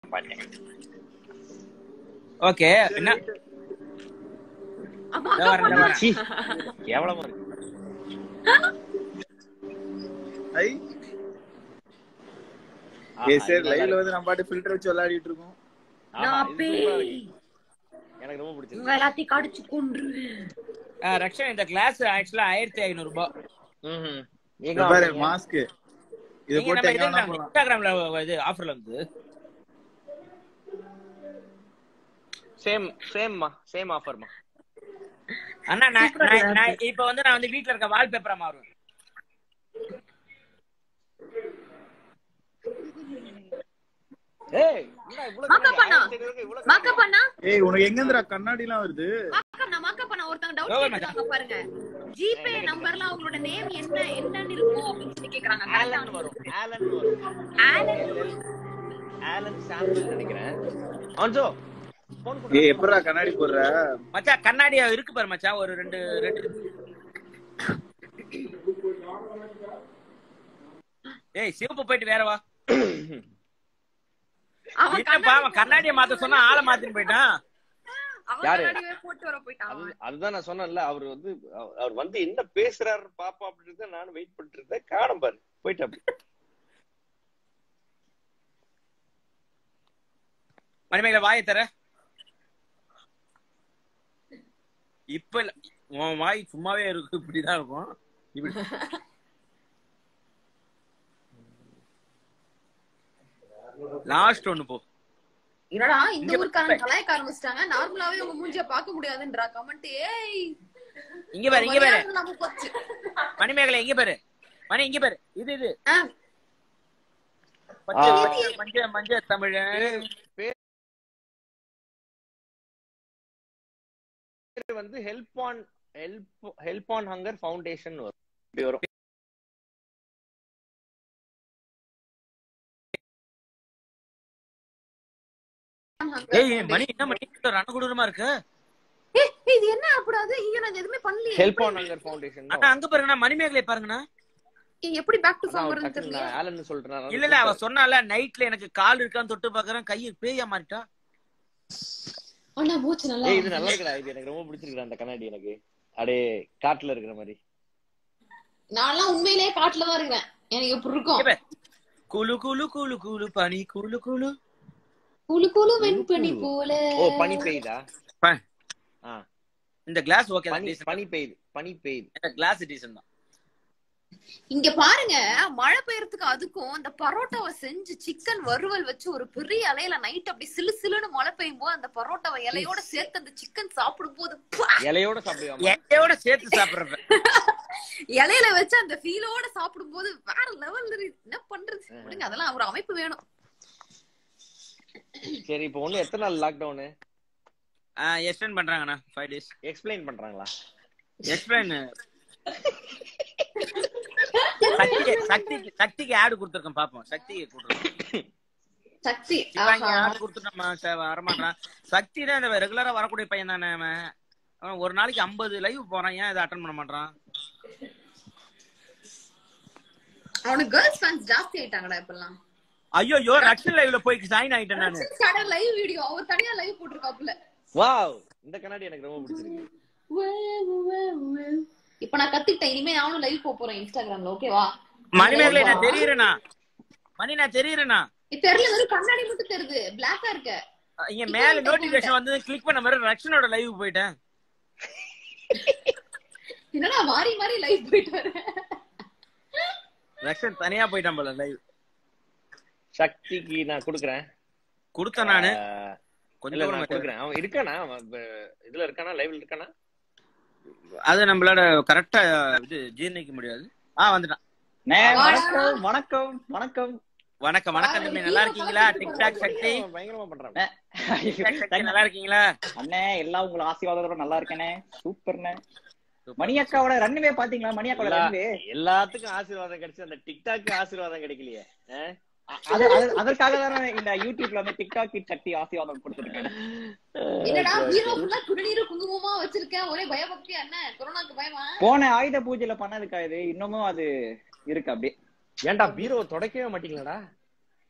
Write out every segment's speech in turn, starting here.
பாட்டேன் okay என்ன அம்மா, இதோ வரேன், இதோ வரேன். சீ, கேவலமா இருக்கு ஐ ஆஹா, ஏ இது சரி நல்லா லைவ்ல இருக்கு. வந்து நம்ம பாட்டு ஃபில்டர் வச்சு விளையாடிட்டு இருக்கோம் ஆஹா, நான் இது சூப்பரா பேய். இருக்கு. எனக்கு ரொம்ப பிடிச்சிருக்கு இவங்க எல்லாத்தையும் கடிச்சு கொன்றுவேன் ஆ, ரக்ஷன் இந்த கிளாஸ் ஆக்சுவலா ஆயிரத்தி ஐநூறு ரூபாய் ம்ஹும். இங்க எங்க பாரு வாங்குனீங்க? மாஸ்க் இத நீங்க போட்டு நம்ம எங்க இதுல வேணா நம்ம போலாம் இன்ஸ்டாகிராம்ல இது ஆஃபர்ல வந்து சேம் சேம்மா சேம் ஆஃபர்மா அண்ணா நான் Super ஆ நான்- இருக்கு. நான் இப்ப வந்து நான் வந்து வீட்ல இருக்க வால்பேப்பரா மாறுவேன் ஏய் என்னடா இவ்வளவு Makeup கண்ணாடி? பண்ணா? ஆயிரத்தி ஐநூறுக்கு இவ்வளவு மேக்கப் கண்ணாடி? பண்ணா ஏய் உனக்கு எங்க இருந்துடா கண்ணாடி எல்லாம் வருது மேக்கப் நான் மேக்கப் பண்ண ஒருத்தங்க டவுட் எவ்வளவு கேக்குறாங்க பாருங்க ஜிபே நம்பர்ல அவங்களோட நேம் என்ன என்னன்னு இருக்கும் அப்படின்னு சொல்லி கேக்குறாங்க ஆலன் வரும் ஆலன் வரும் ஆலன் ஆலன் சாம்பிள் நினைக்கிறேன் அன்சோ போன் ஏய் எப்படா கண்ணாடி போடுற மச்சான் கண்ணாடியா இருக்கு பாரு மச்சான் ஒரு ரெண்டு ரெண்டு ஏய் சிவப்பு போயிட்டு வேற வா அவன் என்னப்பா அவன் கண்ணாடியை மாத்த சொன்னா ஆளை மாத்தின்னு போயிட்டான் அவன் யாரு? கண்ணாடியே போட்டு வர போயிட்டான் அவன். அதுதான் நான் சொன்னேன்ல அவர் வந்து அவ- அவர் வந்து என்ன பேசுறாரு பாப்பா அப்படின்னு தான் நானும் வெயிட் பண்ணிட்டு இருந்தேன் காணும் பாரு போயிட்டு மணிமேகலை வாயை தர இப்ப இல்ல உன் வாய் சும்மாவே இருக்கு இப்படிதான் இருக்கும் இப்படி லாஸ்ட் ஒண்ணு போ என்னடா இந்த இங்க ஊருக்காரங்க பாரு. கலாய்க்க ஆரம்பிச்சிட்டாங்க நார்மலாவே உங்க மூஞ்சிய பார்க்க முடியாதுன்றா கமெண்ட் ஏய் இங்க பாரு இங்க பாரு மரியாதை இல்லாம போச்சு மணிமேகலை இங்க பாரு மணி இங்க பாரு இது இது ஆ, மஞ்ச ஆ. மஞ்ச மஞ்ச மஞ்ச தமிழன் பேர் வந்து help on help help on hunger foundation வரும் இப்படி வரும் ஏய் ஏய், மணி என்ன மணி ரணகுடூரமா இருக்கு ஏய், இது என்ன அப்படாது இங்க நான் எதுவுமே பண்ணலையே ஹெல்ப் ஆன் ஹங்கர் ஃபவுண்டேஷன் அண்ணா அங்க பாருங்கண்ணா மணிமேகலை பாருங்கண்ணா ஏய், எப்படி பேக் டு ஃபார்ம் வருதுன்னு டக்குன்னு தெரியல நான் ஆலன் சொல்றேன் இல்ல இல்ல அவ சொன்னால நைட்ல எனக்கு கால் இருக்கான்னு தொட்டு பாக்குறேன் கையை பேயா மாறிட்டா ஆனா மூச்சு நல்லா ஏய் இது நல்லா இருக்குடா இது எனக்கு ரொம்ப பிடிச்சிருக்குடா அந்த கண்ணாடி எனக்கு அப்படியே காட்டுல இருக்கிற மாதிரி நான்லாம் உண்மையிலேயே காட்டுல தான் இருக்கிறேன் எனக்கு எப்படி இருக்கும் இங்க பாரு. குலு குலு குலு குலு பனி குலு குலு குளு குளு வெண்பனி போல ஓ பனி பெய்யுதா ப- ஆ இந்த கிளாஸ் ஓகே பனி பனி பெய்யுது பனி பெய்யுது கிளாஸ் டீசன் தான் இங்க பாருங்க மழை பெய்யறதுக்கு அதுக்கும் இந்த பரோட்டாவை செஞ்சு சிக்கன் வறுவல் வச்சு ஒரு பெரிய இலையில நைட் அப்படி சிலு சிலுன்னு மழை பெய்யும் போது அந்த பரோட்டாவை இலையோட சேர்த்து அந்த சிக்கன் சாப்பிடும் போது ப்பா! இலையோட சாப்பிடுவாங்க எட்டையோட சேர்த்து சாப்பிடுறப்ப இலையில வச்சு அந்த ஃபீலோட சாப்பிடும் போது வேற லெவல்ல என்ன பண்றது விடுங்க அதெல்லாம் ஒரு அமைப்பு வேணும் சரி இப்போ ஒண்ணு எத்தனை நாள் லாக்டவுனு எக்ஸ்டெண்ட் பண்றாங்கண்ணா ஃபைவ் டேஸ் எக்ஸ்பிளைன் பண்றாங்களா எக்ஸ்பிளைன் சக்திக்கு சக்திக்கு சக்திக்கு ஆடு கொடுத்துருக்கேன் பாப்போம் சக்திக்கு கொடுத்துருக்கோம் சக்தி சிவாங்கி ஆஹா. ஆடு கொடுத்துட்டோம் வரமாட்டான் சக்தி தான் இந்த ரெகுலரா வரக்கூடிய பையன் தானே அவன் அவன் ஒரு நாளைக்கு ஐம்பது லைவ் போறான் ஏன் இதை அட்டன் பண்ண மாட்டான் அவனுக்கு கேர்ள்ஸ் ஃபேன்ஸ் ஜாஸ்தி ஆயிட்டாங்கடா இப்பெல்லாம் ஐயோ ரக்ஷன் லைவ்ல போய் ஜாயின் ஆயிட்டேன் நானு லைவ் வீடியோ அவர் தனியா லைவ் போட்டிருக்காப்புல வாவ் இந்த கண்ணாடி எனக்கு ரொம்ப பிடிச்சிருக்கு இப்ப நான் கத்துக்கிட்டேன் இனிமே நானும் லைவ் போக போறேன் இன்ஸ்டாகிராம்ல ஓகேவா மணிமேகலை நான் தெரியுறேனா மணி நான் தெரியுறேனா இது தெரியல வெறும் கண்ணாடி மட்டும் தெரியுது பிளாக்கா இருக்க இங்க மேல நோட்டிபிகேஷன் வந்து கிளிக் பண்ண மாதிரி ரக்ஷனோட லைவ் போயிட்டேன் என்னடா மாறி மாறி லைவ் போயிட்டு வரேன் ரக்ஷன் தனியா போயிட்டான் போல லைவ் சக்திக்கு நான் கொடுக்குறேன் கொடுத்தேன் நானு ஆஹ், கொஞ்சம் இல்ல தூரம் நான் கொடுக்குறேன் அவன் இருக்கானா அவன் இப்ப இதுல இருக்கானா லைவ்ல இருக்கானா அது நம்மளால கரெக்டா இது ஜீர்ணிக்க முடியாது ஆ வந்துட்டான் அண்ணே, வாடா. வணக்கம் வணக்கம் வணக்கம் வணக்கம் வணக்கம் தம்பி நல்லா இருக்கீங்களா டிக்டாக் சக்தி அவன் பயங்கரமா பண்றான் டிக்டாக் சக்தி நல்லா இருக்கீங்களா அண்ணே எல்லாம் உங்களை ஆசீர்வாதத்தோட நல்லா இருக்கேனே சூப்பர்ண்ணே மணி அக்காவோட ரன்வே பாத்தீங்களா மணி அக்காவோட எல்லா- ரன்வே எல்லாத்துக்கும் ஆசீர்வாதம் கிடைச்சு அந்த டிக்டாக்கு ஆசீர்வாதம் கிடைக்கலையே ஆஹ்? அது அது- அதற்காக தானே இந்த யூடியூப்ல வந்து டிக்டாக் கிட் சக்தி ஆசீர்வாதம் கொடுத்துருக்கேன் என்னடா ஹீரோ ஃபுல்லா குடிநீர் குங்குமமா வச்சிருக்கேன் ஒரே பயபக்தி அண்ணன் கொரோனாக்கு பயமா போன ஆயுத பூஜையில பண்ணதுக்கா இது இன்னமும் அது இருக்கு அப்படியே ஏன்டா பீரோ துடைக்கவே மாட்டீங்களாடா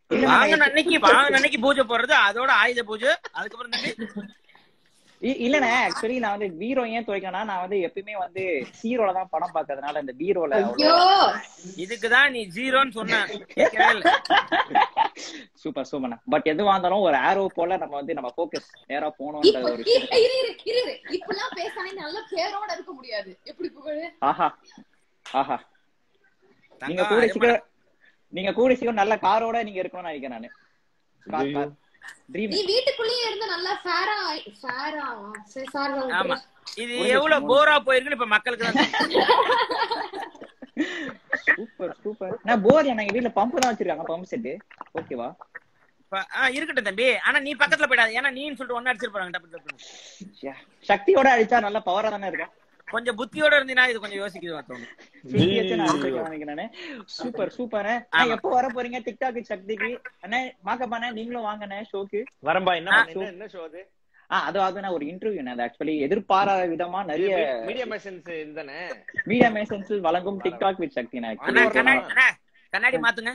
வாங்கின அன்னைக்கு வாங்கின அன்னைக்கு பூஜை போடுறது அதோட ஆயுத பூஜை அதுக்கப்புறம் தம்பி இ- இல்லண்ணே ஆக்சுவலி நான் வந்து பீரோ ஏன் துவைக்கனா நான் வந்து எப்பயுமே வந்து சீரோல தான் படம் பாக்குறதுனால இந்த பீரோல ஐயோ இதுக்குதான் நீ ஜீரோன்னு சொன்ன கேட்கவே இல்ல. சூப்பர் சூப்பர் பட் எது வந்தாலும் ஒரு ஆரோ போல நம்ம வந்து நம்ம ஃபோக்கஸ் நேரா போகணும்ன்ற இப்ப ஒரு இரு, இரு, இரு, இரு, இரு. இப்படிலாம் பேசானே நல்ல பேரோட இருக்க முடியாது எப்படி புகழ் ஆஹா ஆஹா நீங்க தங்கம், கூட அது சீக்கிரம் நீங்க கூட சீக்கிரம் நல்ல காரோட நீங்க இருக்கணும்னு நினைக்கிறேன் நானு கார் கார் ட்ரீம் நீ வீட்டுக்குள்ளேயே இருந்து நல்லா ஃபேரா ஃபேரா சாரி ஆமா இது எவ்வளவு போரா போயிருக்குன்னு இப்ப மக்களுக்கு தான் தெரியும். சூப்பர் சூப்பர் நான் போர் எங்க வீட்ல பம்ப் தான் வச்சிருக்காங்க பம்ப் செட் ஓகேவா இப்ப, ஆ, இருக்கட்டும் தம்பி ஆனா நீ பக்கத்துல போயிடாத ஏன்னா நீன்னு சொல்லிட்டு ஒன்னு அடிச்சிருப்பாங்க டப்பு டப்புன்னு. சக்தியோட அடிச்சா நல்ல பவரா தானே இருக்கும் கொஞ்சம் புத்தியோட இருந்தீனா இது கொஞ்சம் யோசிக்குது தோணும் சுத்தி வச்சு நான் அடிச்சிருக்கேன் நினைக்கிறேன் நானு. சூப்பர் சூப்பர் நான் எப்போ வர போறீங்க டிக்டாக் சக்திக்கு அண்ணே மாக்கப்பாண்ணே நீங்களும் வாங்கண்ணே ஷோக்கு வரம்பா என்ன ஆ, பண்ண- என்ன- என்ன ஷோ அது ஆ அது அது நான் ஒரு இன்டர்வியூ அது ஆக்சுவலி எதிர்பாராத விதமா நிறைய மீடியா மெஷன்ஸ் இதுதானே மீடியா மேசன்ஸ் வழங்கும் டிக்டாக் வித் சக்தி நான் அண்ணா actually கண்ணாடி ஒரு- அண்ணா, கண்ணாடி மாத்துங்க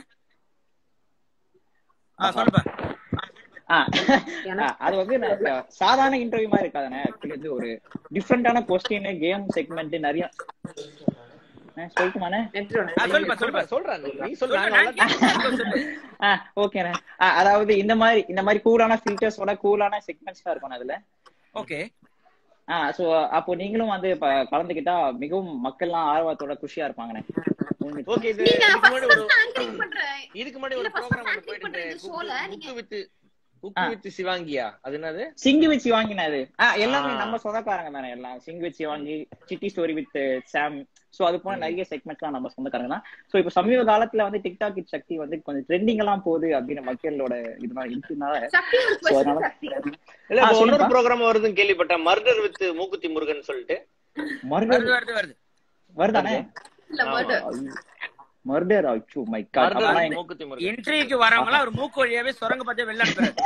ஆ சொல்லுப்பா ஆ, ஆ, அது வந்து நான் சாதாரண இன்டர்வியூ மாதிரி இருக்காதுண்ணே ஆக்சுவலி வந்து ஒரு டிஃப்ரெண்டான கொஸ்டின் கேம் செக்மெண்ட் நிறைய ஆ, சொல்லட்டுமாண்ணே ஆ, சொல்லுப்பா சொல்லுப்பா சொல்றேன் நீ சொல்லு சொல்லு, நான் நான் நல்லா- கேட்கிறேன், சொல்லு. ஆ ஓகேண்ணே ஆ, அதாவது இந்த மாதிரி இந்த மாதிரி கூலான ஃபில்டர்ஸோட கூலான செக்மெண்ட்ஸ் தான் இருக்கும் அதுல ஓகே ஆ சோ அப்போ நீங்களும் வந்து இப்ப கலந்துக்கிட்டா மிகவும் மக்கள்லாம் ஆர்வத்தோட குஷியா இருப்பாங்கண்ணே ஓகே இது நீங்க இதுக்கு முன்னாடி ஒரு ஃபர்ஸ்ட் ஆங்கரிங் பண்ற இதுக்கு முன்னாடி ஒரு இல்ல, first ப்ரோக்ராம் ஒன்று anchoring போயிட்டு பண்ற இந்த showல நீங்க- குக்கு வித் குக்கு வித் சிவாங்கியா அது என்னது சிங்கி வித் சிவாங்கினது ஆ எல்லாமே ஆ. நம்ம சொந்தக்காரங்க தானே எல்லாம் சிங்கி with Sivaangi city story with Sam so அது போல நிறைய செக்மெண்ட்ஸ்லாம் நம்ம சொந்தக்காரங்க தான் சோ இப்போ சமீப காலத்துல வந்து டிக்டாக் இட் சக்தி வந்து கொஞ்சம் ட்ரெண்டிங் எல்லாம் போகுது அப்படின்னு மக்களோட இதெல்லாம் இருக்குனால சக்தி ஒரு So, அதனால- கொஸ்டின் சக்தி இல்ல ஆ, இப்ப இன்னொரு சொல்லுப்பா. ப்ரோக்ராம் வருதுன்னு கேள்விப்பட்டேன் மர்டர் வித் மூக்குத்தி முருகன் சொல்லிட்டு மர்டர் வருது வருது வருது வருதானே இல்ல murder. மர்டர் அச்சோ மை காட் மர்டர் அப்பனா மூக்குத்தி முருகன் இன்டர்வியூக்கு வரவங்க எல்லாம் ஒரு மூக்கு வழியாவே சுரங்க பார்த்து வெளில அனுப்புறாரு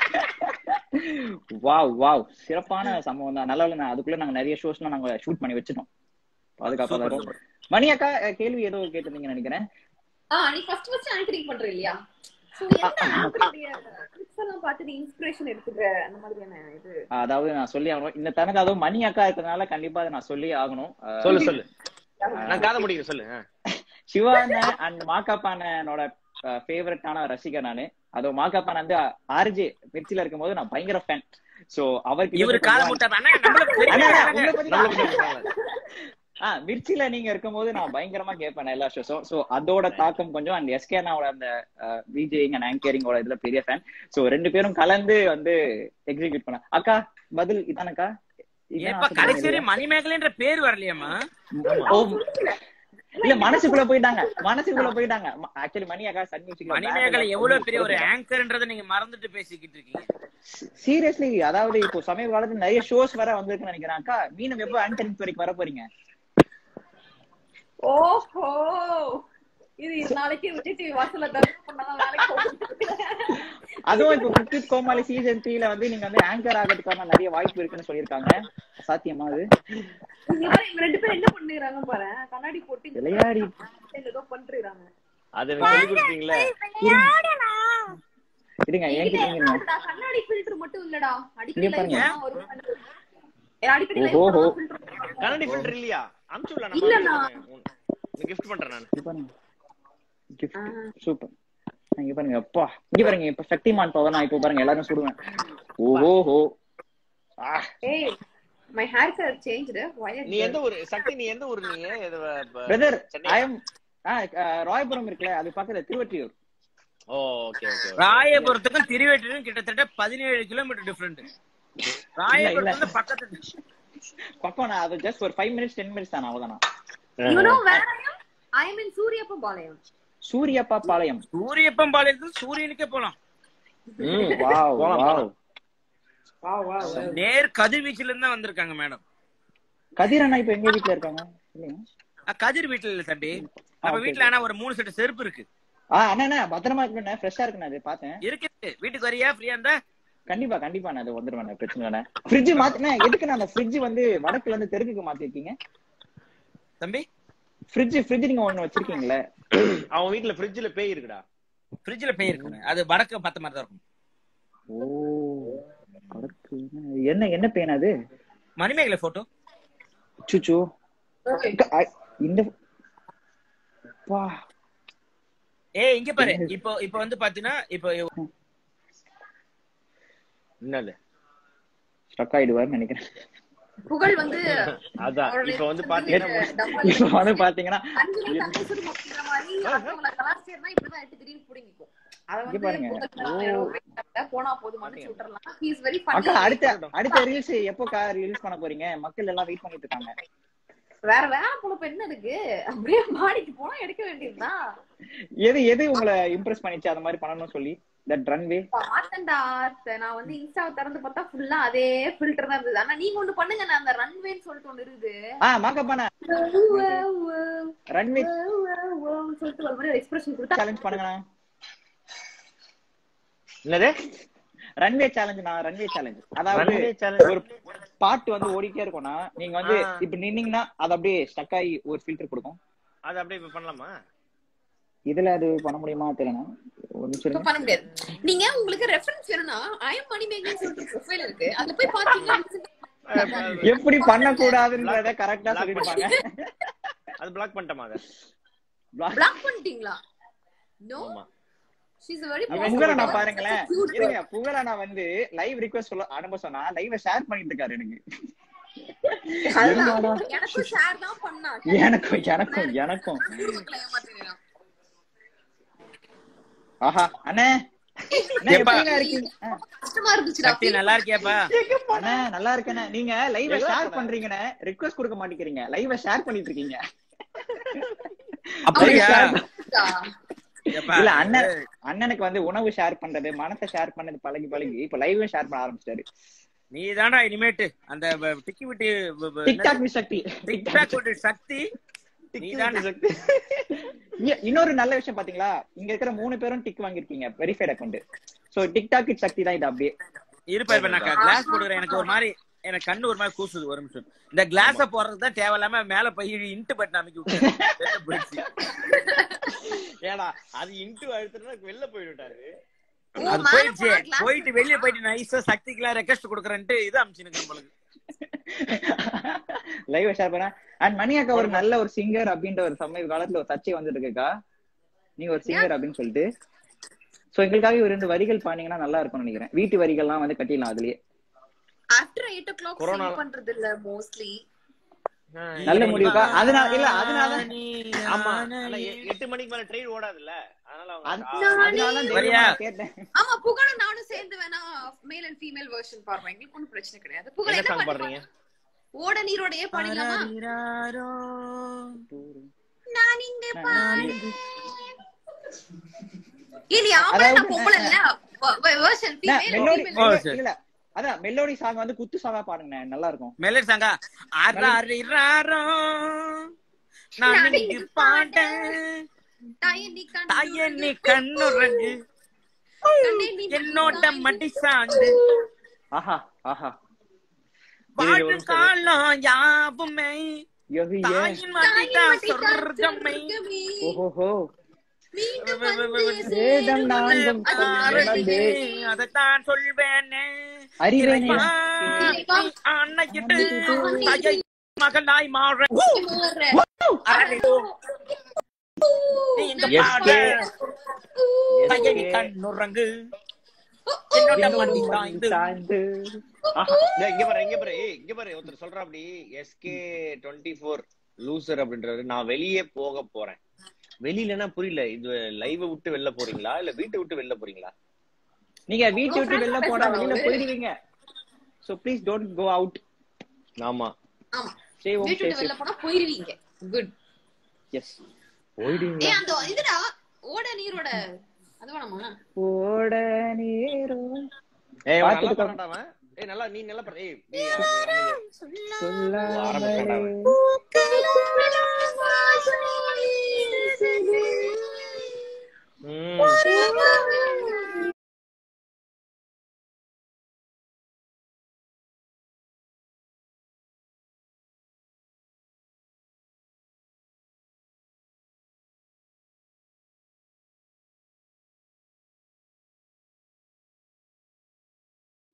வாவ் வாவ் சிறப்பான சம்பவம் தான் நல்லா இல்ல அதுக்குள்ள நாங்க நிறைய ஷோஸ்லாம் நாங்க ஷூட் பண்ணி வச்சிட்டோம் பாதுகாப்பா Super, இருக்கும் மணி அக்கா அஹ், கேள்வி ஏதோ கேட்டிருந்தீங்கன்னு நினைக்கிறேன் ஆ நீ ஃபர்ஸ்ட் ஃபர்ஸ்ட் ஆங்கரிங் பண்ற இல்லையா சோ என்ன அவங்களுடைய ட்ரிக்ஸ் எல்லாம் பார்த்து நீ இன்ஸ்பிரேஷன் எடுத்துக்கிற அந்த மாதிரியான இது அதாவது நான் சொல்லி ஆகணும் இந்த தனக்கு அதுவும் மணி அக்கா இருக்கிறதுனால கண்டிப்பா அதை நான் சொல்லி ஆகணும் அஹ், சொல்லு சொல்லு நான் காத முடிக்கிறேன் சொல்லு ஆ. சிவா அண்ணன் அண்ட் மாக்காப்பானோட ஃபேவரட்டான ரசிகர் நானு அதுவும் மாக்காப்பான் வந்து ஆர்ஜே மிர்ச்சில இருக்கும்போது நான் பயங்கர ஃபேன் சோ அவருக்கு இவரு கால முட்டை அண்ணா நம்மளுக்கு பெரிய அண்ணா, அண்ணா, ஆளுங்க. உங்களை பத்தி நம்மள நான் பத்தி பேசுறாங்க. ஆ மிர்ச்சில நீங்க இருக்கும்போது நான் பயங்கரமா கேட்பேன் எல்லா ஷோஸும் சோ அதோட தாக்கம் கொஞ்சம் அண்ட் எஸ்கே அண்ணாவோட அந்த விஜயிங் அண்ட் ஆங்கரிங்கோட இதுல பெரிய ஃபேன் சோ ரெண்டு பேரும் கலந்து வந்து எக்ஸிக்யூட் பண்ண அக்கா பதில் இதானக்கா இதான் ஏப்பா ஆசை கடைசி வரை இல்லையா? மணிமேகலைன்ற பேர் வரலையேம்மா ஓ, இல்ல மனசுக்குள்ள போயிட்டாங்க மனசுக்குள்ள போயிட்டாங்க ஆக்சுவலி மணி அக்கா சன் மியூசிக் மணிமேகலை எவ்வளவு பெரிய ஒரு ஆங்கர்ன்றதை நீங்க மறந்துட்டு பேசிக்கிட்டு இருக்கீங்க சீரியஸ்லி அதாவது இப்போ சமீப காலத்துல நிறைய ஷோஸ் வர வந்திருக்குன்னு நினைக்கிறேன் அக்கா மீனம் எப்போ ஆங்கரிங் வரைக்கும் வர போறீங்க ஓஹோ இது நாளைக்கு விஜய் டிவி வாசல்ல தர்மம் பண்ணாதான் வேலைக்கு போகுது. அதுவும் இப்போ குக்கித் கோமாளி சீசன் த்ரீல வந்து நீங்க வந்து ஆங்கர் ஆகிறதுக்கான நிறைய வாய்ப்பு இருக்குன்னு சொல்லியிருக்காங்க சாத்தியமா அது இங்க பாரு, இவங்க ரெண்டு பேரும் என்ன பண்ணுறாங்க பாரு கண்ணாடி போட்டு இங்க விளையாடி ஏதோ பண்றாங்க அது எனக்கு சொல்லி கொடுத்தீங்களே இருங்க என்கிட்ட இருங்க இல்லடா, கண்ணாடி ஃபில்டர் மட்டும் இல்லடா அடிக்கடி இங்க பாருங்க. live ஒரு ஏ, அடிக்கடி live ஓஹோ. போனா filter போடுறாங்க. கண்ணாடி ஃபில்டர் இல்லையா அமுச்சு விடல இல்லண்ணா. நான் கிஃப்ட் பண்றேன் நான் இங்க பாருங்க கிஃப்ட் சூப்பர் இங்க பாருங்க அப்பா இங்க பாருங்க இப்ப சக்திமான் பவர் நான் இப்போ பாருங்க எல்லாரும் சுடுவேன் ஓஹோ ஆ ஏய் my hair colour changed why are நீ you- எந்த ஊரு சக்தி நீ எந்த ஊரு நீ எது, ப- brother Chennai? I am Royapuram இருக்குல்ல அது பக்கத்துல திருவற்றியூர் ஓ ஓகே ஓகே ராயபுரத்துக்கும் திருவேற்றிலும் கிட்டத்தட்ட பதினேழு கிலோமீட்டர் டிஃபரெண்ட் ராயபுரத்துல இருந்து பக்கத்து பக்கம் நான் அது ஜஸ்ட் ஒரு ஃபைவ் மினிட்ஸ் டென் மினிட்ஸ் தான் அவ்வளவுதான் you know where I am I am in சூரியப்ப பாளையம் சூரியப்பா பாளையம் சூரியப்பம் பாளையத்துல சூரியனுக்கே போலாம் வாவ் போலாம், வாவ் நேர் கதிர்வீச்சுல இருந்து தான் வந்திருக்காங்க மேடம் கதிர் அண்ணா இப்ப எங்க வீட்ல இருக்காங்க இல்லையா கதிர் வீட்டுல இல்ல தம்பி நம்ம okay, வீட்டுல ஆனா ஒரு மூணு செட்டு செருப்பு இருக்கு ஆ அண்ணா அண்ணா, பத்திரமா இருக்கணும் ஃப்ரெஷ்ஷா இருக்குண்ணா அது பார்த்தேன் இருக்கு வீட்டுக்கு வரியா ஃப்ரீயா இருந்தா கண்டிப்பா கண்டிப்பா நான் அது வந்துருவேன் பிரச்சனை இல்லை ஃப்ரிட்ஜ் மாத்தினா எதுக்கு நான் அந்த ஃப்ரிட்ஜ் வந்து வடக்குல இருந்து தெற்குக்கு மாத்திருக்கீங்க தம்பி ஃப்ரிட்ஜ் ஃப்ரிட்ஜ் நீங்க ஒண்ணு வச்சிருக்கீங்களே அவன் வீட்ல ஃப்ரிட்ஜ்ல பேய் இருக்குடா ஃப்ரிட்ஜ்ல பேய் இருக்குங்க அது வடக்கு பத்த மாதிரி தான் இருக்கும் ஓ அடுத்து என்ன என்ன பேன் அது மணிமேகலை போட்டோ சுச்சு இந்த பா ஏய் இங்க பாரு இப்போ இப்போ வந்து பாத்தீங்கன்னா இப்போ என்னது ஸ்டக் ஆயிடுவார்னு நினைக்கிறேன் புகழ் வந்து அதான் இப்ப வந்து பாத்தீங்கன்னா டம்மல் இப்ப வந்து பாத்தீங்கன்னா அஞ்சலி தங்கேஸ்வரம் அப்படிங்கிற மாதிரி அடுத்தவங்கள கலாச்சாரம்னா இப்படிதான் எடுத்து திடீர்னு புடுங்கிக்கும் அத இங்க வந்து பாருங்க. புகழ் நான் ஏதோ பேசிட்டேன், போனா போது மன்னிச்சு விட்டுறலாம் ஹி இஸ் வெரி அக்கா ஃபன்னி அடுத்த அடுத்த ரீல்ஸ் எப்போ ரிலீஸ் பண்ண போறீங்க மக்கள் எல்லாம் வெயிட் பண்ணிட்டு இருக்காங்க வேற வேற பொழப்பு என்ன இருக்கு அப்படியே மாடிக்கு போனா எடுக்க வேண்டியதுதான் எது எது உங்களை இம்ப்ரெஸ் பண்ணிச்சு அந்த மாதிரி பண்ணணும்னு சொல்லி தட் ரன்வே பார்த்தேன்டா நான் வந்து இன்ஸ்டாவை திறந்து பார்த்தா ஃபுல்லா அதே ஃபில்டர் தான் இருந்தது ஆனா நீங்க ஒண்ணு பண்ணுங்க நான் அந்த ரன்வேன்னு சொல்லிட்டு ஒண்ணு இருக்குது ஆ மாக்கப் பண்ண ரன்வே சொல்லிட்டு ஒரு மாதிரி எக்ஸ்பிரஷன் கொடுத்தா சேலஞ்ச் பண்ணுங்கண்ணா என்னது ரன்வே சேலஞ்ச் நான் ரன்வே சேலஞ்ச் அதாவது Runway challenge. ஒரு பாட்டு வந்து ஓடிட்டே இருக்கும்னா நீங்க வந்து ஆ. இப்ப நின்னீங்கன்னா அது அப்படியே ஸ்டக் ஆகி ஒரு ஃபில்டர் கொடுக்கும் அது அப்படியே இப்ப பண்ணலாமா இதுல அது பண்ண முடியுமா தெரியல ஒரு நிமிஷம் இப்ப இருங்க. பண்ண முடியாது நீங்க உங்களுக்கு ரெஃபரன்ஸ் வேணும்னா ஐஎம் மணி மேக்கிங் சொல்லிட்டு ப்ரொஃபைல் இருக்கு அதுல போய் பாத்தீங்கன்னா எப்படி பண்ணக்கூடாதுன்றத கரெக்டா Block சொல்லிருப்பாங்க அது பிளாக் பண்ணிட்டோமா அதை பிளாக் பண்ணிட்டீங்களா நோ ஆமா ஷீஸ் a very புகழ நான் பாருங்களேன் Cute girl. இருங்க புகழ நான் வந்து லைவ் ரிக்வெஸ்ட் சொல்ல அனுப்ப சொன்னா லைவ ஷேர் பண்ணிட்டு இருக்காரு எனக்கு அதுதான். எனக்கும் ஷேர் தான் பண்ணா எனக்கும் எனக்கும் எனக்கும் குடும்பத்துல ஏமாத்திடுறான். ஆஹா அண்ணே அண்ணே, ஏப்பா. எப்படிங்க இருக்கீங்க ஆ. கஷ்டமா இருந்துச்சுடா சக்தி நல்லா இருக்கியாப்பா அண்ணே நல்லா இருக்கேண்ணே நீங்க லைவ எல்லாம் ஷேர் இருக்கேண்ணே. பண்றீங்கண்ணே ரிக்வெஸ்ட் கொடுக்க மாட்டேங்கிறீங்க லைவ ஷேர் பண்ணிட்டு இருக்கீங்க அப்படியா ஃபீல் ஏப்பா, இல்ல அண்ணன் அண்ணனுக்கு வந்து உணவு ஷேர் பண்றது மனத்தை ஷேர் பண்ணது பழகி பழகி இப்ப லைவ் ஷேர் பண்ண ஆரம்பிச்சிட்டாரு நீ தாண்டா இனிமேட்டு அந்த வ- டிக்கி விட்டு வ- வ- டிக்டாக் மிஸ் சக்தி டிக்டாக் விட்டு சக்தி நீ தாண்டா இ- இன்னொரு நல்ல விஷயம் பாத்தீங்களா இங்க இருக்கிற மூணு பேரும் டிக் வாங்கிருக்கீங்க verified account so TikTok it Sakthi தான் இது அப்படியே இருப்பா இப்ப நான் கிளாஸ் போடுறேன் எனக்கு ஒரு மாதிரி எனக்கு கண்ணு ஒரு மாதிரி கூசுது ஒரு நிமிஷம் இந்த கிளாஸ போடுறது தான் தேவையில்லாம மேல போய் இன்ட்டு பட்டு அமைக்க விட்டு வெளில போயிடுச்சு. ஏடா அது இன்ட்டு அழுத்துனா வெளில போயிட்டாரு அது போயிடுச்சு போயிட்டு வெளிய போயிட்டு நைஸா சக்திக்கெல்லாம் ரெக்வஸ்ட் கொடுக்குறேன்ட்டு இது அமிச்சுனுக்கு நம்மளுக்கு லைவ் ஷேர் பண்ண அண்ட் மணி அக்கா ஒரு நல்ல ஒரு சிங்கர் அப்படின்ற ஒரு சமீப காலத்துல ஒரு சர்ச்சை வந்துட்டு இருக்குக்கா நீங்க ஒரு சிங்கர் அப்படின்னு சொல்லிட்டு சோ எங்களுக்காக ஒரு ரெண்டு வரிகள் பாத்தீங்கன்னா நல்லா இருக்கும்னு நினைக்கிறேன் வீட்டு வரிகள்லாம் வந்து கட்டிடலாம் அதுலயே after eight o'clock Corona- பண்றது இல்ல மோஸ்ட்லி நல்ல முடிவுக்கா அதனால இல்ல அதனால ஆமா ஆனா எ- எட்டு மணிக்கு மேல ட்ரெயின் ஓடாதுல்ல அதனால அவங்க அது- அதனால தான் வரியா? தைரியமா கேட்டேன் ஆமா புகழும் நானும் சேர்ந்து வேணா மேல் அண்ட் ஃபீமேல் வெர்ஷன் பாடுறோம் எங்களுக்கு ஒன்றும் பிரச்சனை கிடையாது புகழ் என்ன என்ன சாங் பாட்டு பாடுறீங்க ஓட நீரோடையே பாடிடலாமா நான் இங்க பாடி இல்ல ஆமா அதாவது- நான் பொம்பளை இல்ல வெர்ஷன் நான் ஃபீமேல் மெலோடி ஓ, மெலோ- சரி. இல்ல அதான் மெலோடி சாங் வந்து குத்து சாங்கா பாடுங்க நல்லா இருக்கும் மெலடி சாங்கா ஆறாரிராரோ நான் இங்கு பாட்டேன் தாயனி கண்ணு தாயனி கண்ணுறங்கு என்னோட மடி சாந்து ஆஹா ஆஹா வாழும் காலம் யாவுமே யோகி ஏ தாயின் மடிதான் சொர்க்கமே ஓஹோஹோ மீண்டும் வந்து வேதம் நான்கும் சேரும் கலந்தே. அதைத்தான் சொல்வேனே அறிவேனே இறைவா. அன்னைக்கிட்டு தாயை மகனாய் மாற மாற. அரளிதோ. நீ இந்த Yes, பாட yes. தாயனி கண்ணுறங்கு என்னோட மடி சாய்ந்து சாய்ந்து ஆஹா டேய், இங்க பாரு இங்க பாரு ஏய், இங்க பாரு ஒருத்தர் சொல்றா அப்படி எஸ்கே டுவெண்ட்டி ஃபோர் லூசர் அப்படின்றாரு நான் வெளியே போக போறேன் வெளியிலனா புரியல இது லைவ் விட்டு வெளில போறீங்களா இல்ல வீட்டை விட்டு வெளில போறீங்களா நீங்க வீட்டை விட்டு வெளில friends போனா பேசுறாங்க வெளியில அவரு. போயிடுவீங்க so please don't go out ஆமா ஆமா ஸ்டே ஹோம் வீட்டு ஸ்டே விட்டு வெளில போனா போயிருவீங்க குட் எஸ் போயிடுவீங்களா ஏ அந்த இதுடா ஓட நீரோட அது வேணாமா ஓட நீரோ ஏய் அவன் நல்லா பாத்துட்டு பாடுறான்டா அவன். ஏய் நல்லா நீ நல்லா பாடு ஏய் நீ அமைதியா- சொல்லாமலே ஆரம்பிச்சான்டா ம்.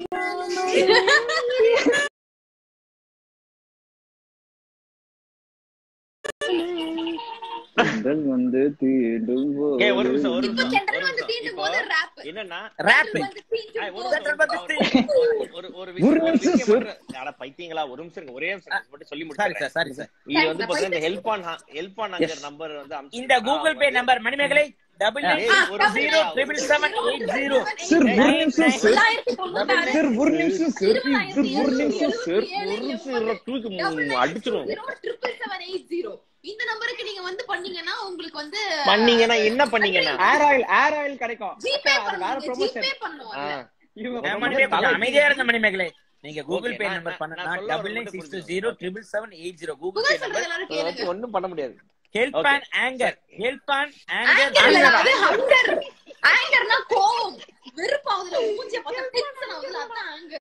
தென்றல் வந்து தீண்டும் ஏய், ஒரு நிமிஷம் ஒரு இப்ப நிமிஷம் சென்ட்ரல் ஒரு வந்து நிமிஷம். தீண்டும் இப்போ போது rap. என்னன்னா Rap. சென்ட்ரல் வந்து தீண்டும் ஏய், ஒரு போது- நிமிஷம், சென்ட்ரல் ஒரு- ஒரு ஒரு விஷயம் ஒரு நிமிஷம் விஷயம் sir. மட்டும் அட பைத்தியங்களா ஒரு நிமிஷம் இருங்க, ஒரே நிமிஷம் மட்டும் சொல்லி சாரி முடிச்சிடுறேன் சார் சாரி சார் இது வந்து நான் பாத்தீங்கன்னா இந்த பைத்தியம். Help on help on anger number வந்து அமுச்சு இந்த Google pay number Manimegalai double ஏய், நைன் ஒரு zero triple seven eight zero sir ஒரு நிமிஷம் சார் தொள்ளாயிரத்தி தொண்ணூத்தாறு. சார் ஒரு நிமிஷம் சார் சார் ஒரு நிமிஷம் சார் ஒரு நிமிஷம் இருடா, தூக்கி மு- அடிச்சிரும் triple seven eight zero. இந்த நம்பருக்கு நீங்க வந்து பண்ணீங்கன்னா உங்களுக்கு வந்து பண்ணீங்கன்னா என்ன பண்ணீங்கன்னா ஏர் ஆயில் ஏர் ஆயில் கிடைக்கும் ஜிபே அது வேற பண்ணுங்க ப்ரொமோஷன் ஜிபே பண்ணுவோம் ஆ. இவங்க நான் promotion மணிமே கொஞ்சம் அமைதியா இருந்த மணிமேகலை நீங்க கூகுள் Okay, பே நான்- நம்பர் நான் பண்ணா சொல்ல டபுள் வரது நைன் மட்டும் சிக்ஸ் டூ புரிஞ்சுக்கோங்க. Zero triple seven eight zero Google Pugazh pay சொல்றது நம்பர் எல்லாரும் இதை கேளுங்க வச்சு ஒண்ணும் பண்ண முடியாது help Okay. On anger help on anger Anger இல்ல, அது hunger. Angerனா கோவம் வெறுப்பாகுதுல மூஞ்சிய பார்த்தா tension ஆகுதுல அதான் anger.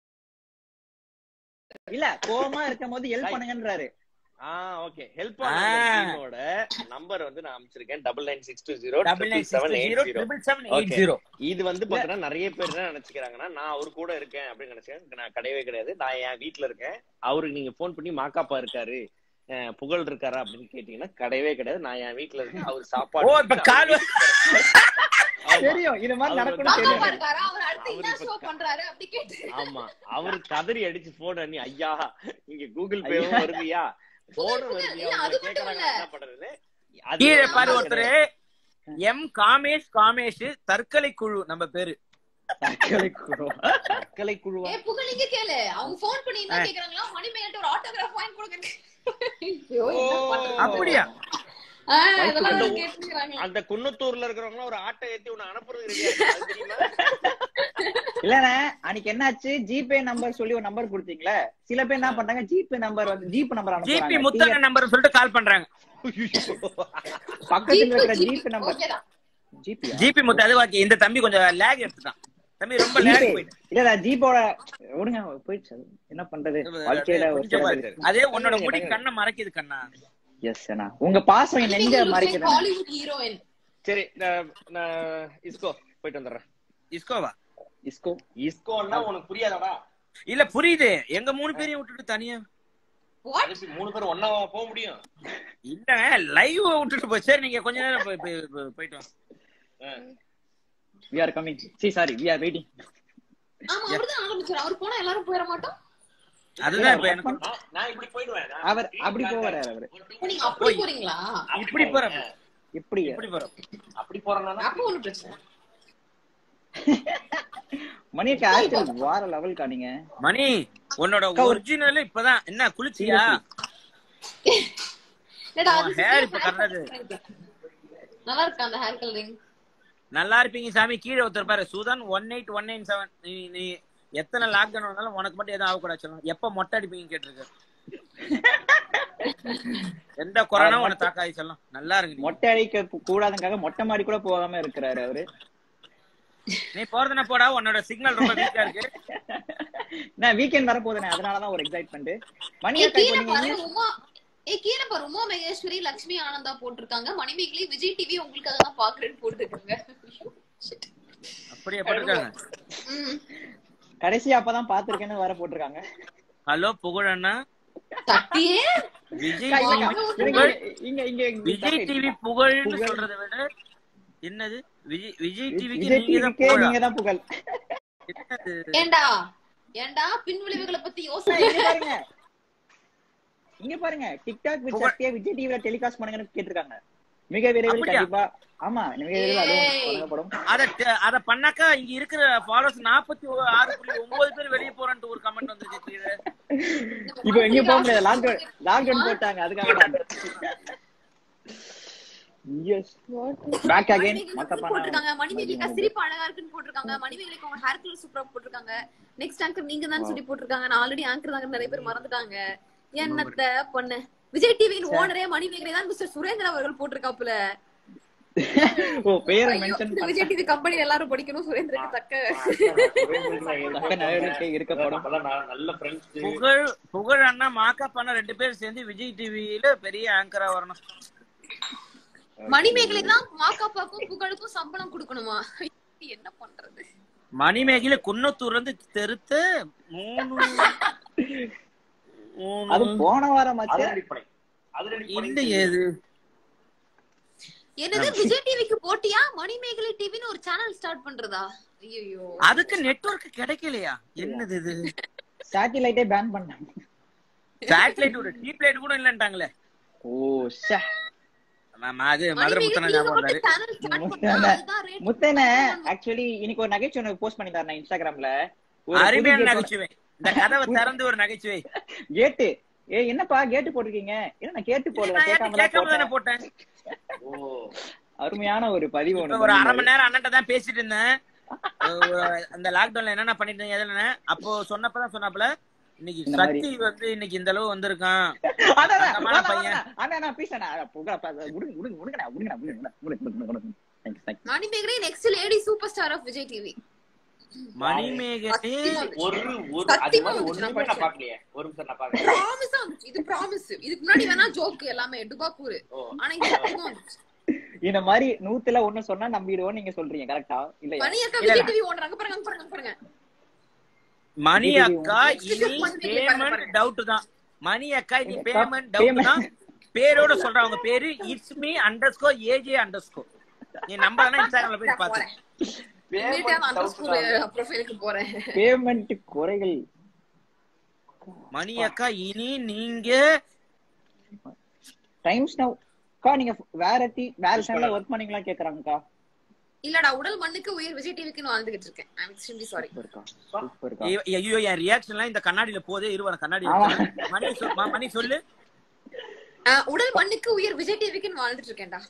இல்ல கோவமா இருக்கும் போது ஹெல்ப் பண்ணுங்கன்றாரு ஆ ஓகே ஹெல்ப் ஆ. ஆனோட நம்பர் வந்து நான் அமைச்சிருக்கேன் double nine six two zero double nine six seven two eight zero zero triple seven eight Okay. Zero இது வந்து பாத்தீங்கன்னா நிறைய பேர் என்ன நினைச்சுக்கிறாங்கன்னா நான் அவர் கூட இருக்கேன் அப்படின்னு நினைச்சேன் நான் கிடையவே கிடையாது நான் என் வீட்ல இருக்கேன் அவருக்கு நீங்க போன் பண்ணி மாக்காப்பா இருக்காரு அஹ் புகழ் இருக்காரா அப்படின்னு கேட்டீங்கன்னா கிடையவே கிடையாது நான் என் வீட்ல இருக்கேன் அவர் ஓ சாப்பாடு இப்ப கால் ஆமா. தெரியும் இது மாதிரி அவர் நடக்கும்னு வந்து- தெரியும் மாமா இருக்காரா? அவர் அடுத்து அவரு என்ன இப்ப show க- பண்றாரு அப்படி கேட்டு ஆமா அவரு கதறி அடிச்சு போன் பண்ணி ஐயா இங்க கூகுள் ஐயா. பேவும் வருவியா போனும் புகழ், வருவியா இல்ல, உங்களை அது மட்டும் கேக்குறாங்க இல்ல. என்ன பண்றது அது கீழே வந்து பாரு கிடையாது. ஒருத்தர் எம் காமேஷ் காமேஷ் தற்கொலை குழு நம்ம பேரு தற்கொலை குழு. தற்கொலை குழுவா ஏ புகழ் இங்க கேளு அவங்க போன் பண்ணி என்ன ஆ. கேக்குறாங்களா மணிமேகல்ட்ட ஒரு ஆட்டோகிராஃப் வாங்கி கொடுங்க ஐயோ, என்ன பண்றது? அப்படியா ஆ, இதெல்லாம் வந்து கேட்டுக்கிறாங்க அந்த குன்னத்தூர்ல இருக்கிறவங்க ஒரு ஆட்டை ஏத்தி உன்னை அனுப்புறது ரெடியா அது தெரியுமா இல்லண்ணே அன்னைக்கு என்னாச்சு ஜிபே நம்பர் சொல்லி ஒரு நம்பர் கொடுத்தீங்களே சில பேர் என்ன பண்றாங்க ஜிபே நம்பர் வந்து ஜிபே நம்பர் ஜிபி அனுப்புறாங்க முத்தங்க நம்பர் சொல்லிட்டு கால் பண்றாங்க பக்கத்துல இருக்கிற ஜிபே, ஜிபே நம்பர் ஓகே தான். ஜிபே ஜிபி முத்து அது ஓகே இந்த தம்பி கொஞ்சம் லேக் எடுத்துட்டான் தம்பி ரொம்ப லேக் போயிட்டு இல்ல இல்ல ஜிபோட விடுங்க போயிடுச்சு அது. என்ன பண்றது வாழ்க்கையில ஒரு கொஞ்சம் சில பாரு. அதே உன்னோட முடி கண்ணை மறைக்குது கண்ணா எஸ் அண்ணா உங்க பாசம் என் நெஞ்ச மணிமேகல் looks like மறைக்குது Hollywood heroine. சரி நான் நான் இஸ்கோ போயிட்டு வந்துடுறேன் இஸ்கோவா இஸ்கோ இஸ்கோன்னா உனக்கு புரியாதடா இல்ல புரியுது எங்க மூணு பேரையும் விட்டுட்டு தனியா What? அது எப்படி மூணு பேரும் ஒன்னா போக முடியும் இல்ல லைவ் விட்டுட்டு போய் சரி நீங்க கொஞ்ச நேரம் போய்- போய்- போய்- போயிட்டு வாங்க வி ஆர் கமிங் சி சாரி வி ஆர் வெயிட்டிங் ஆமா, அவர்தான் ஆரம்பிச்சாரு. அவர் போனா எல்லாரும் போயிட மாட்டோம் அதுதான் இப்ப எனக்கு நான் நான் இப்படி போயிடுவேன் நான் அவர் அப்படி போவாரு அவரு ஓ, நீங்க அப்படி போறீங்களா இப்படி போற எப்படி இப்படி போற அப்படி போறேன்னா அப்ப ஒண்ணும் பிரச்சனை இல்ல. மணிக்கு ஆக்சுவல் வார லெவல் காணிங்க மணி உன்னோட ஒரிஜினல் இப்பதான் என்ன குளிச்சியா இல்லடா, உன் அது hair சும்மா இப்ப hair கலருது. colour நல்லா இருக்கா அந்த ஹேர் கலரிங் நல்லா இருப்பீங்க சாமி கீழே ஒருத்தர் பாரு Suthan one eight one nine seven நீ நீ எத்தனை லாக்டவுன் வந்தாலும் உனக்கு மட்டும் எதுவும் ஆகக்கூடாது சொல்லலாம் எப்ப மொட்டை அடிப்பீங்க கேட்டிருக்க எந்த கொரோனா உனக்கு தாக்காது சொல்லலாம் நல்லா இருக்கு நீ. மொட்டை அடிக்க கூடாதுக்காக மொட்டை மாடி கூட போகாம இருக்கிறாரு அவரு நீ போறதுனா போடா உன்னோட சிக்னல் ரொம்ப வீக்கா இருக்கு நான் வீக்கெண்ட் வர போதுனே அதனாலதான் ஒரு எக்ஸைட்மெண்ட் மணி ஏய் அக்கா கீழே இப்போ பாரு நீங்க உமா ஏய் கீழே பாரு உமா மகேஸ்வரி லட்சுமி ஆனந்தா போட்டிருக்காங்க மணிமேகலை விஜய் டிவி உங்களுக்காக தான் பாக்குறேன்னு போட்டிருக்காங்க Shit. அப்படியே போட்டிருக்காங்க ம். கடைசியா அப்பதான் பாத்திருக்கேன்னு வர போட்டிருக்காங்க ஹலோ புகழண்ணா சத்தியே விஜய் அக்கா, டிவி இருங்க, புகழ் இங்க இங்க இங்க விஜய் டிவி புகழ்னு புகழ். சொல்றதை விட என்னது விஜய் விஜய் டிவிக்கு விஜய் நீங்க தான் டிவிக்கே புகழா நீங்க தான் புகழ் என்னது? ஏண்டா ஏண்டா பின் விளைவுகளை பத்தி அக்கா, யோசனை இங்க பாருங்க இங்க பாருங்க டிக்டாக் வித் புகழ். சத்யா விஜய் டிவில டெலிகாஸ்ட் பண்ணுங்கன்னு கேட்டிருக்காங்க மிக விரைவில் அப்படியா? கண்டிப்பா ஆமா மிக விரைவில் அதுவும் ஏய். வழங்கப்படும் அத ட- அத பண்ணாக்கா இங்க இருக்கிற ஃபாலோவர்ஸ் நாற்பத்தி ஆறு புள்ளி ஒன்பது பேர் வெளியே போறேன்ட்டு ஒரு கமெண்ட் வந்துருக்கு கீழே இப்போ எங்கேயும் போக முடியாது லாக்டவுன் லாக்டவுன் போட்டாங்க அதுக்காக தான் எஸ் பேக் அகைன் மத்த போட்டிருக்காங்க மணிமேகலிக்கா சிரிப்பு அழகா இருக்குன்னு போட்டிருக்காங்க மணிமேகலிக்கு உங்க ஹேர் கலர் சூப்பரா போட்டிருக்காங்க நெக்ஸ்ட் ஆங்கர் நீங்க தான் சொல்லி போட்டிருக்காங்க நான் ஆல்ரெடி ஆங்கர் தாங்க நிறைய பேர் மறந்துட்டாங்க என்னத்த பண்ண விஜய் டிவியின் ஓனரே மணிமேகலை தான் மிஸ்டர் சுரேந்திரன் அவர்கள் போட்டிருக்காப்புல ஓ பேரை ஐயோ, மென்ஷன் இந்த விஜய் டிவி கம்பெனி எல்லாரும் படிக்கணும் சுரேந்திரனுக்கு தக்க தக்க நடவடிக்கை இருக்கப்படும் அப்பெல்லாம் நான் நல்ல ஃப்ரெண்ட்ஸ் புகழ் புகழ் அண்ணா மாக்கா பண்ண ரெண்டு பேரும் சேர்ந்து விஜய் டிவியில பெரிய ஆங்கரா வரணும் மணிமேகலை தான் மாக்காப்பாக்கும் புகழுக்கும் சம்பளம் கொடுக்கணுமா என்ன பண்றது மணிமேகலை குன்னத்தூர்ல இருந்து தெருத்து மூணு அது மூணு போன வாரம் ஆச்சு அதிரடிப்படை அதிரடிப்படை இல்ல ஏது என்னது விஜய் டிவிக்கு போட்டியா மணிமேகலை டிவின்னு ஒரு சேனல் ஸ்டார்ட் பண்றதா ஐயோ அதுக்கு நெட்வொர்க் கிடைக்கலையா என்னது இது சேட்டிலைட்டே பேன் பண்ணாங்க சேட்டலைட் ஒரு டீப் லைட் கூட இல்லன்ட்டாங்களே ஓ ஷே ஆமா, அது மதுரை முத்தன ஞாபகம் வந்தாரு சேனல் ஸ்டார்ட் பண்ணா முத்தன. அதுதான் rate முத்தேன ஆக்சுவலி இன்னைக்கு ஒரு நகைச்சுவை ஒன்று போஸ்ட் பண்ணிட்டாரு நான் இன்ஸ்டாகிராம்ல அருமையான நகைச்சுவை இந்த கதவை திறந்து ஒரு நகைச்சுவை கேட்டு ஏ என்னப்பா கேட்டு போட்டிருக்கீங்க என்ன நான் கேட்டு போடல நான் யார்கிட்ட கேட்காம தான் கேட்காம தானே போட்டேன். போட்டேன் ஓ அருமையான ஒரு பதிவு இப்ப ஒண்ணு ஒரு அரை பண்ணிருந்தாரு. மணி நேரம் அண்ணன்ட்ட தான் பேசிட்டு இருந்தேன் ஒரு- அந்த லாக்டவுன்ல என்னென்ன பண்ணிட்டு இருந்தீங்க எதுல அப்போ சொன்னப்பதான் சொன்னாப்ல இன்னைக்கு இந்த மாதிரி. சக்தி வந்து இன்னைக்கு இந்த அளவு வந்திருக்கான் அதான், அதான், தங்கமான அதான், பையன். அதான், அண்ணா, அண்ணா, please அண்ணா, புகழ், அப்ப அது விடுங்க, விடுங்க, விடுங்கண்ணா, விடுங்கண்ணா, விடுங்க, விடுங்க, விடுங்க, விடுங்க, விடுங்க. Thank you, thank you. Manimegalai next lady super star of Vijay TV Manimegalai ஒரு ஒரு அது சத்தியமா மாதிரி வந்துச்சு, நான் ஒண்ணுமே நான் படிச்சேன். பாக்கலையே ஒரு நிமிஷம் நான் பாக்கல ப்ராமிஸா வந்துச்சு இது ப்ராமிஸ் இதுக்கு முன்னாடி வேணா ஜோக் எல்லாமே டுபாக்கூர் ஓ ஆனா இது சத்தியமா வந்துச்சு இந்த மாதிரி நூத்துல ஒண்ணு சொன்னா நம்பிடுவோம் நீங்க சொல்றீங்க கரெக்டா இல்லையா மணி அக்கா இல்ல, விஜய் டிவி ஓடுறாங்க பாருங்க அங்க பாருங்க அங்க பாருங்க மணி இது அக்கா இனி மணிமேகலை பேமெண்ட் பாருங்க. டவுட் தான் மணி அக்கா இனி அக்கா, பேமெண்ட் டவுட் payment. தான் பேரோட சொல்றவங்க பேரு it's me underscore AJ underscore நீ நம்பலன்னா இன்ஸ்டாகிராம்ல போய் பாத்து போறேன் இமீடியட்டா நான் அந்த ஸ்கூல் ப்ரொஃபைலுக்கு போறேன் பேமெண்ட் குறைகள் மணி அக்கா இனி நீங்க டைம்ஸ் நவ் அக்கா நீங்க வேற டி வேற சேனல்ல ஒர்க் பண்ணீங்களா கேக்குறாங்கக்கா இல்லடா உடல் மண்ணுக்கு உயிர் விஜய் டிவிக்கு வாழ்ந்துகிட்டு இருக்கேன் ஐ எம் எக்ஸ்ட்ரீம்லி சாரி சூப்பர்க்கா சூப்பர்க்கா ஐயோ, ஐயோ என் ரியாக்ஷன்லாம் இந்த கண்ணாடியில போதே இருவர கண்ணாடி ஆமா. எடுக்கிறேன். மணி சொல்- ம- மணி சொல்லு உடல் மண்ணுக்கு உயிர் விஜய் டிவிக்கு வாழ்ந்துட்டு இருக்கேன்டா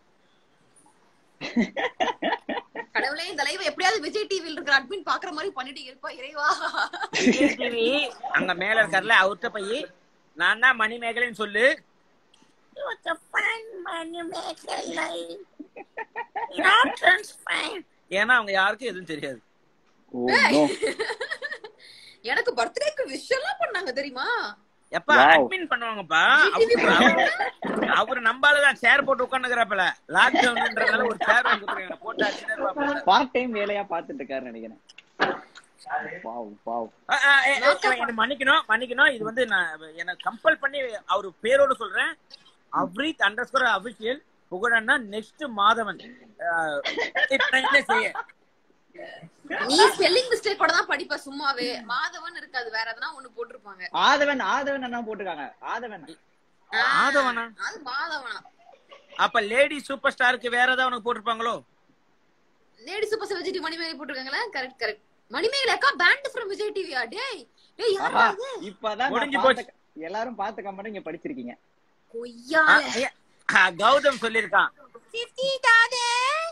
கடவுளே இந்த லைவ் எப்படியாவது விஜய் டிவில இருக்கிற அட்மின் பாக்குற மாதிரி பண்ணிட்டு இருப்பா இறைவா விஜய் டிவி அங்க மேல இருக்கார்ல அவர்கிட்ட போய் நான் தான் மணி மேகலைன்னு சொல்லு What a fun மணி மேகலை. Not as fine. ஏன்னா அவங்க யாருக்கும் எதுவும் தெரியாது ஓ நோ எனக்கு பர்த்டேக்கு விஷ் எல்லாம் பண்ணாங்க தெரியுமா எப்ப Wow. அட்மின் பண்ணுவாங்கப்பா அவரு- அவரு- அவரு நம்பாலதான் சேர் போட்டு உட்காந்துக்கிறப்பல லாக்டவுன்ன்றதால ஒரு சேர் வாங்கி கொடுத்துருக்காங்க போட்டு அடிச்சுட்டே இருப்பாப்புல. பார்ட் டைம் வேலையா பாத்துட்டு இருக்காருன்னு நினைக்கிறேன் வாவ் வாவ் ஆ, ஆ, ஏ, ஏ, என்னை மன்னிக்கணும் மன்னிக்கணும் இது வந்து நான் என்ன கம்பல் பண்ணி அவர் பேரோட சொல்றேன் அவ்ரீத் அண்டர் ஸ்கோர் அபிஷியல் புகழன்னா நெக்ஸ்ட் மாதவன் ஆ, இப்ப நான் என்ன செய்ய நீ ஸ்பெல்லிங் மிஸ்டேக் கூட தான் படிப்ப சும்மாவே மாதவன் இருக்காது வேற எதனா ஒண்ணு போட்டிருப்பாங்க ஆதவன் ஆதவன் என்ன போட்டிருக்காங்க ஆதவன் ஆ, ஆதவனா? அது மாதவனா அப்ப லேடி சூப்பர் ஸ்டாருக்கு வேற ஏதாவது உனக்கு போட்டிருப்பாங்களோ lady super star Vijay TV Manimegalai போட்டிருக்காங்களா கரெக்ட் கரெக்ட் மணிமேகலை அக்கா பேண்ட் ஃப்ரம் விஜய் டிவியா டேய் டேய் ஆஹா யாரா அது இப்பதான் நான் முடிஞ்சு பார்த்த- எல்லாரும் பார்த்த கமெண்ட் இங்க படிச்சிருக்கீங்க ஆ, கொய்யால ஐயா, ஆ, கௌதம் சொல்லியிருக்கான் சித்தி தாதே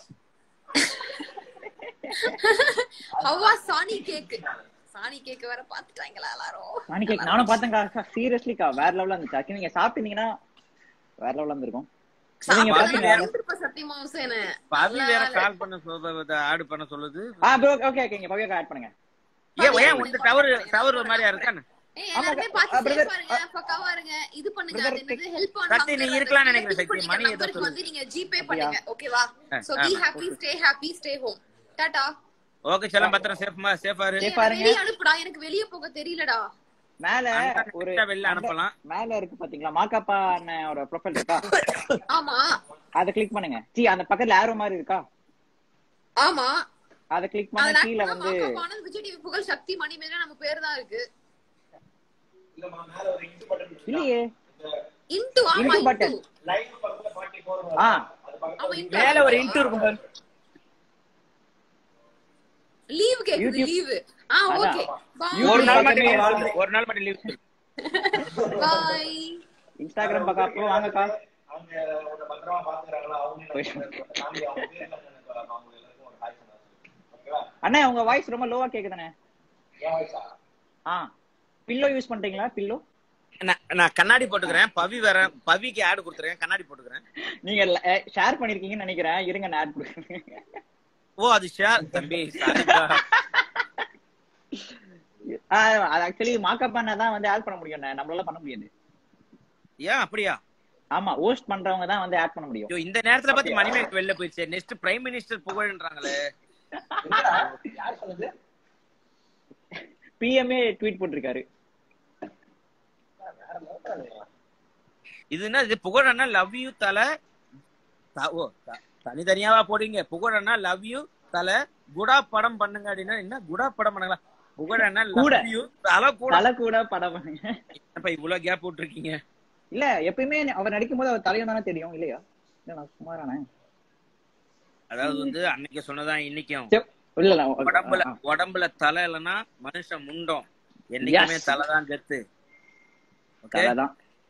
ஹவா சானி கேக் சானி கேக் வேற பாத்துட்டாங்களா எல்லாரும் நானே கேக் நானும் பார்த்தேன்க்கா சீரியஸ்லிக்கா வேற லெவல்ல இருந்துச்சு ஆக்சுவலி நீங்க சாப்பிட்டீங்கன்னா வேற லெவல்ல இருந்திருக்கும் நீங்க சாப்பிட்டா பாத்தீங்களா? இருப்ப சத்தியமா ஹுசேனு பவி வேற கால் பண்ண சொல்ல ஆடு பண்ண சொல்லுது ஆ ப்ரோ ஓகே ஓகே இங்க பவியக்கா ஆட் பண்ணுங்க ஏன் ஏன் உங்க டவர் டவர் ஒரு மாதிரியா இருக்கான்னு ஏய் எல்லாருமே ஆமாங்க. பார்த்து ஆ, brother, சேஃபா இருங்க பக்காவா இருங்க இது பண்ணுங்க brother, அது என்னது ஹெல்ப் ஆன் சக்தி, நீ இருக்கலாம்னு நினைக்கிறேன், சக்தி. மணி ஏதோ நம்பருக்கு சொல்லுது. வந்து நீங்க ஜிபே பண்ணுங்க ஓகேவா ஆ, சோ ஆ. Be happy stay happy stay home tata okay செல்லம் பத்திரம் சேஃப்மா சேஃபா இரு Safe ஆ இருங்க. வெளிய அனுப்புடா எனக்கு வெளிய போக தெரியலடா மேல அங்க ஒரு கிட்ட வெளில அனுப்பலாம் மேல இருக்கு பாத்தீங்களா மாக்காப்பா அண்ணனோட ப்ரொஃபைல் இருக்கா ஆமா அத கிளிக் பண்ணுங்க சி அந்த பக்கத்துல ஆரோ மாதிரி இருக்கா ஆமா அத கிளிக் பண்ண அதுல கீழ வந்து ஆனந்த் விஜய் டிவி புகழ் சக்தி மணி மேல நம்ம பேர் தான் இருக்கு இல்லையே இன்டு ஆமா Into இன்டு button. ஆ ஆமா இன்டு மேல ஒரு இன்ட்டு இருக்கும் பாரு லீவ் கேக்குது YouTube. லீவ் ஆ அதான். ஓகே ஒரு YouTube நாள் மட்டும் பக்கமே leave. ஒரு நாள் மட்டும் லீவ் பை இன்ஸ்டாகிராம் பக்கம் அப்புறம் வாங்கக்கா அவங்க உன்னை பத்திரமா பாத்துக்கிறாங்களா அவங்க ஃபேமிலி அவங்க பேர்ல எனக்கு அவங்க எல்லாருக்கும் ஒரு ஹாய் சொன்னாங்க ஓகேவா அண்ணா உங்க வாய்ஸ் ரொம்ப லோவா கேக்குதானே என் வயசா ஆ பில்லோ யூஸ் பண்றீங்களா பில்லோ நான் நான் கண்ணாடி போட்டுக்கிறேன் பவி வேற பவிக்கு ஆடு கொடுத்துருக்கேன் கண்ணாடி போட்டுக்கிறேன் நீங்க ஷேர் பண்ணிருக்கீங்கன்னு நினைக்கிறேன் இருங்க நான் ஆட் கொடுக்குறேன் ஓ அது ஷேர் தம்பி சாரிப்பா. ஆ, அது ஆக்சுவலி மாக்கப் பண்ண தான் வந்து ஆட் பண்ண முடியும் நம்மளால பண்ண முடியாது ஏன் அப்படியா ஆமா ஹோஸ்ட் பண்றவங்க தான் வந்து ஆட் பண்ண முடியும் ஐயோ இந்த நேரத்துல பார்த்து மணிமேக் வெளில போயிடுச்சு நெக்ஸ்ட் பிரைம் மினிஸ்டர் புகழ்ன்றாங்களே என்னடா? யார் சொன்னது பிஎம்ஏ ட்வீட் போட்டிருக்காரு வேற லோக்கல் இது என்ன இது புகழண்ணா லவ் யூ தலை த- ஓ த- தனித்தனியாவா போடுங்க புகழண்ணா லவ் யூ தலை குடா படம் பண்ணுங்க அப்படின்னா என்ன குடா படம் பண்ணுங்களா புகழண்ணா கூட. லவ் யூ தலை கூட தலை கூட படம் பண்ணுங்க என்னப்பா இவ்வளவு கேப் விட்டுருக்கீங்க இல்ல எப்பயுமே அவர் நடிக்கும் போது அவர் தலையும் தானே தெரியும் இல்லையா இல்ல நான் சுமாரானே அதாவது வந்து அன்னைக்கு சொன்னதான் இன்னைக்கும் சரி, இல்ல இல்ல உடம்புல ஆ, ஆ. உடம்புல தலை இல்லைன்னா மனுஷன் முண்டம் என்னைக்குமே Yes. தலை தான் கெத்து ஓகே தலைதான்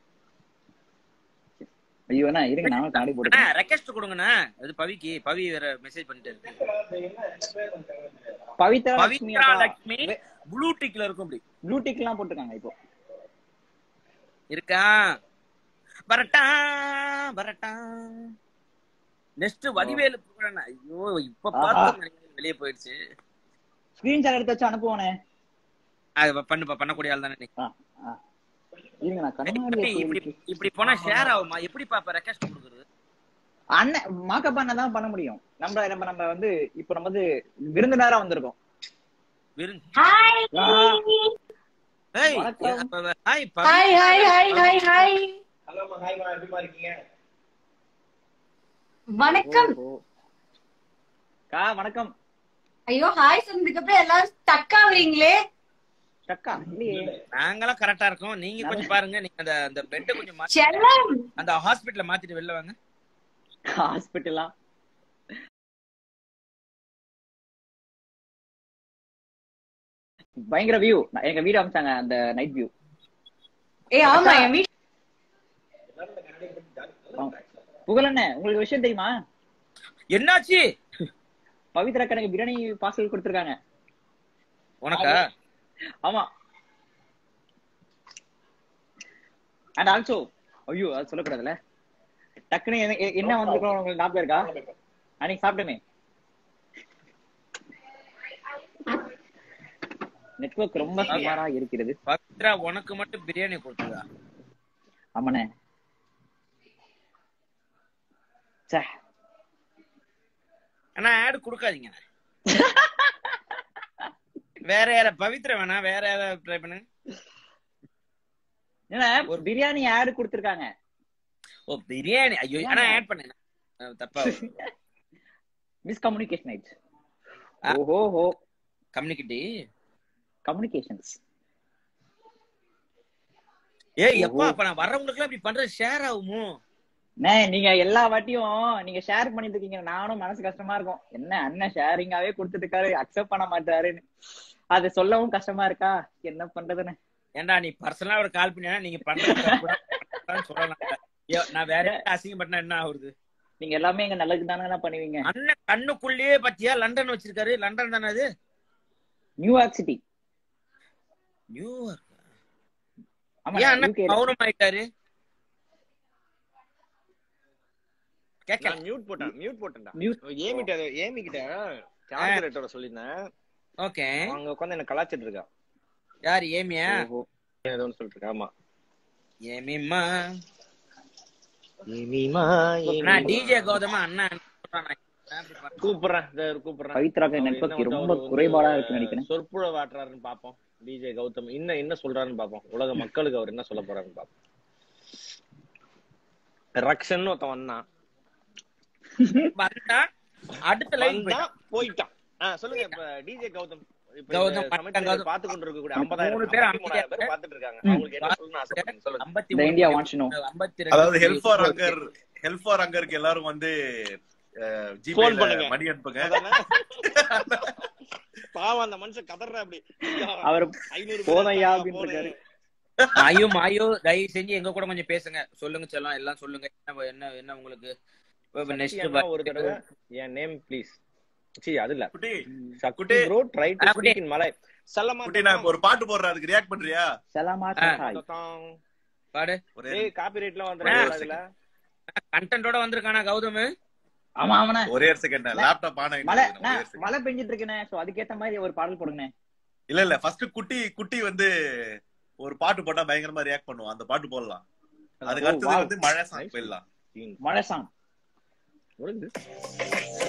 ஐயோ அண்ணா இருங்க நானும் கண்ணாடி போட்டுக்கிறேன் ரெக்வஸ்ட் கொடுங்கண்ணா அது பவிக்கு பவி வேற மெசேஜ் பண்ணிட்டு இருக்கு என்ன என்ன பேர் கொஞ்சம் தெரியாது. பவித்ரா லட்சுமி பவித்ரா லட்சுமி ப்ளூ டிக்ல இருக்கும் அப்படி ப்ளூ டிக் எல்லாம் போட்டிருக்காங்க இப்போ இருக்கா வரட்டா வரட்டா நெக்ஸ்ட் வடிவேலு புகழண்ணா ஐயோ இப்ப பார்த்து வெளியே போயிடுச்சு ஸ்கிரீன்ஷாட் எடுத்து வச்சு அனுப்புவானே அது பண்ணுப்பா பண்ணக்கூடிய ஆள் தானே நீ ஆ, ஆ. இருங்க நான் இப்படி கண்ணாடி இப்படி இப்படி போனா ஷேர் ஆகுமா எப்படி பாப்ப ரெக்வஸ்ட் கொடுக்குறது அண்ணன் மாக்கப் அண்ணன் தான் பண்ண முடியும் நம்ம நம்ம நம்ம வந்து இப்போ நம்ம வந்து விருந்தினரா வந்திருக்கோம் விருந்து ஆ, ஏய் வணக்கம். அப்ப- hi Pavi. Hi hi hi hi hi ஹலோம்மா ஹாய்மா எப்படிமா இருக்கீங்க வணக்கம் ஓ, ஓ. கா வணக்கம் ஐயோ ஹாய் சொன்னதுக்கு அப்புறம் எல்லாரும் ஸ்டக் ஆகுறீங்களே சக்கா இல்லையே நாங்களாம் கரெக்டா இருக்கோம் நீங்க கொஞ்சம் பாருங்க நீங்க அந்த அந்த பெட்டை கொஞ்சம் மாத்தி- செல்லம் அந்த ஹாஸ்பிடல்ல மாத்திட்டு வெளில வாங்க ஹாஸ்பிட்டலா பயங்கர வியூ எங்க வீடு அமைச்சாங்க அந்த நைட் வியூ ஏ ஆமா என் வீட்டு புகழண்ண உங்களுக்கு விஷயம் தெரியுமா என்னாச்சு பவித்ரா கணக்கு பிரியாணி பார்சல் கொடுத்துருக்காங்க உனக்கா ஆமா அண்ட் ஆல்சோ ஐயோ அது சொல்லக்கூடாதுல்ல டக்குன்னு என்ன- எ- என்ன வந்திருக்கோம் உங்களுக்கு ஞாபகம் இருக்கா அன்னைக்கு சாப்பிட்டோமே நெட்வொர்க் ரொம்ப சுமாரா இருக்கிறது பவித்ரா உனக்கு மட்டும் பிரியாணி கொடுத்ததா ஆமாண்ணே ச்சே ஆனா ஆட் கொடுக்காதீங்க வேற யார பவித்ரா வேணா வேற யாராவது ட்ரை பண்ணுங்க என்ன ஒரு பிரியாணி ஆட் கொடுத்துருக்காங்க ஓ பிரியாணி ஐயோ ஆனா ஆட் பண்ணுங்க அஹ் தப்பா மிஸ்கம்யூனிகேஷன் ஆயிடுச்சு ஆ. ஓஹோ ஹோ கம்யூனிகேட்டி கம்யூனிகேஷன்ஸ் ஏய் எப்பா அப்ப நான் வர்றவங்களுக்கு இப்படி பண்றது ஷேர் ஆகுமோ அண்ணே நீங்க எல்லா வாட்டியும் நீங்க ஷேர் பண்ணிட்டு இருக்கீங்க நானும் மனசு கஷ்டமா இருக்கும் என்ன அண்ணன் ஷேரிங்காவே கொடுத்துட்டு இருக்காரு அக்செப்ட் பண்ண மாட்டாருன்னு அது சொல்லவும் கஷ்டமா இருக்கா என்ன பண்றதுன்னு ஏன்டா நீ பர்சனலா ஒரு கால் பண்ணியா நீங்க பண்றது தப்பு தான், தப்புதான் சொல்லலாம் ஐயோ, நான் வேற யார்கிட்ட அசிங்கப்பட்டா என்ன ஆகுறது நீங்க எல்லாமே எங்க நல்லதுக்கு தானே பண்ணுவீங்க அண்ணன் கண்ணுக்குள்ளேயே பத்தியா லண்டன் வச்சிருக்காரு லண்டன் தானே அது நியூயார்க் சிட்டி நியூயார்க் ஆமா ஏன் அண்ணன் UK ல. மௌனம் ஆயிட்டாரு கேட்கல நான் மியூட் போட்டேன் மியூட் போட்டேன்டா Mute. ஏமி கிட்ட ஏமி கிட்ட சார்ஜரேட்டோட சொல்லியிருந்தேன் ஓகே அவங்க உட்காந்து என்ன கலாச்சிட்டு இருக்கா யார் ஏமியா ஓஹோ. ஏதோ ஒன்று சொல்லிட்டு இருக்கா ஆமா ஏமிம்மா ஏமிமா நான் டிஜே கௌதமா அண்ணா சொல்றான் நான் அப்படி பண்றேன். கூப்பிடுறேன் இதோ கூப்பிடுறேன் பவித்ராக்கு அவர் நெட்வொர்க் என்ன ரொம்ப வந்து குறைபாடா இருக்குன்னு நினைக்கிறேன் சொற்புழ வாட்டுறாருன்னு பாப்போம் டிஜே கௌதம் இன்னும் என்ன சொல்றாருன்னு பாப்போம் உலக மக்களுக்கு அவர் என்ன சொல்ல போறாருன்னு பாப்போம் ரக்ஷன் ஒருத்தன் வந்தான் வந்தா அடுத்த லைன் வந்தான் போயிட்டான் ஆ, சொல்லுங்க இப்ப டிஜே கௌதம் இப்ப கௌதம், இந்த சமயத்துல கௌதம். பார்த்து கொண்டு இருக்கக்கூடிய மூணு ஐம்பதாயிரம் பேர் ஐம்பத்தி மூணாயிரம் பேர் அமைதியா பார்த்துட்டு இருக்காங்க ம். அவங்களுக்கு என்ன சொல்லணும்னு ஆசைப்படுறீங்க சொல்லுங்க ஐம்பத்தி The India wants to know. ஐம்பத்தி அதாவது ரெண்டு help for anger help for அங்கருக்கு எல்லாரும் வந்து Phone ஜிபேல பண்ணுங்க. மணி அனுப்புங்க அதானே? பாவம் அந்த மனுஷன் கதற அப்படி அவர் ஐநூறு போதையா அப்படின்னு இருக்காரு. மாயோ மாயோ தயவு செஞ்சு எங்க கூட கொஞ்சம் பேசுங்க சொல்லுங்க செல்லம் எல்லாம் சொல்லுங்க என்ன என்ன என்ன உங்களுக்கு நெக்ஸ்ட் ஒரு தடவை என் நேம் ப்ளீஸ் சி அது இல்ல குட்டி சக்குட்டி குட்டி. ப்ரோ ட்ரை டு ஆ, ஸ்பீக் இன் மலை சல்லமா குட்டி நான் இப்ப ஒரு பாட்டு போடுறேன் அதுக்கு ரியாக்ட் பண்றியா சலாமா ஆ. சஹாய் பாடு ஒரே ஏய் காப்பிரைட்லாம் ஒரே வந்துரும் ஒரு அதுல கண்டென்ட்டோட வந்திருக்கானா கௌதம் ஆமா ஆமாண்ணே ஒரே ஒரு செகண்ட் லேப்டாப் ஆன் மழை ஆயிடுச்சு அண்ணா, ஒரே ஒரு second. மழை பெஞ்சிட்டு இருக்குண்ணே சோ அதுக்கேத்த மாதிரி ஒரு பாடல் போடுங்கண்ணே இல்ல இல்ல ஃபர்ஸ்ட் குட்டி குட்டி வந்து ஒரு பாட்டு போட்டா பயங்கரமா ரியாக்ட் பண்ணுவோம் அந்த பாட்டு போடலாம் அதுக்கு ஓ, அடுத்தது wow. வந்து மழை சாங் போயிடலாம் மழை சாங் முடிஞ்சு